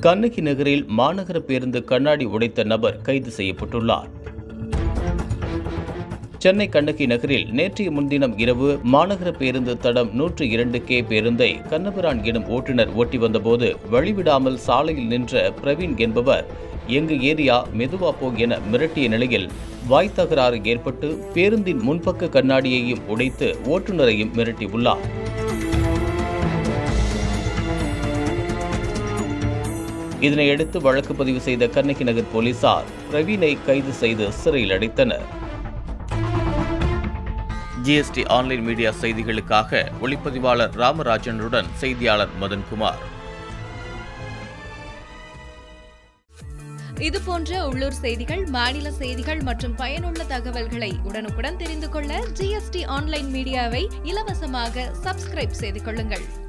கண்ணகி நகரில் மாநகர பேருந்து கண்ணாடி உடைத்த நபர் கைது செய்யப்பட்டுள்ளார் சென்னை கண்ணகி நகரில் நேற்றைய முன்தினம் இரவு மாநகர பேருந்து தடம் நூற்று இரண்டு கே பேருந்தை கண்ணபிரான் எனும் ஓட்டுநர் ஓட்டி வந்தபோது வழிவிடாமல் சாலையில் நின்ற பிரவீன் என்பவர் எங்க ஏரியா மெதுவா போ என மிரட்டிய நிலையில் வாய் தகராறு ஏற்பட்டு பேருந்தின் முன்பக்க கண்ணாடியையும் உடைத்து ஓட்டுநரையும் மிரட்டியுள்ளார் இதனையடுத்து வழக்கு பதிவு செய்த கண்ணகி நகர் போலீசார் பிரவீனை கைது செய்து சிறையில் அடைத்தனர் ஜிஎஸ்டி ஆன்லைன் மீடியா செய்திகளுக்காக ஒளிப்பதிவாளர் ராமராஜனுடன் செய்தியாளர் மதன்குமார் இது போன்ற உள்ளூர் செய்திகள் மாநில செய்திகள் மற்றும் பயனுள்ள தகவல்களை உடனுக்குடன் தெரிந்து கொள்ள ஜிஎஸ்டி ஆன்லைன் மீடியாவை இலவசமாக சப்ஸ்கிரைப் செய்து கொள்ளுங்கள்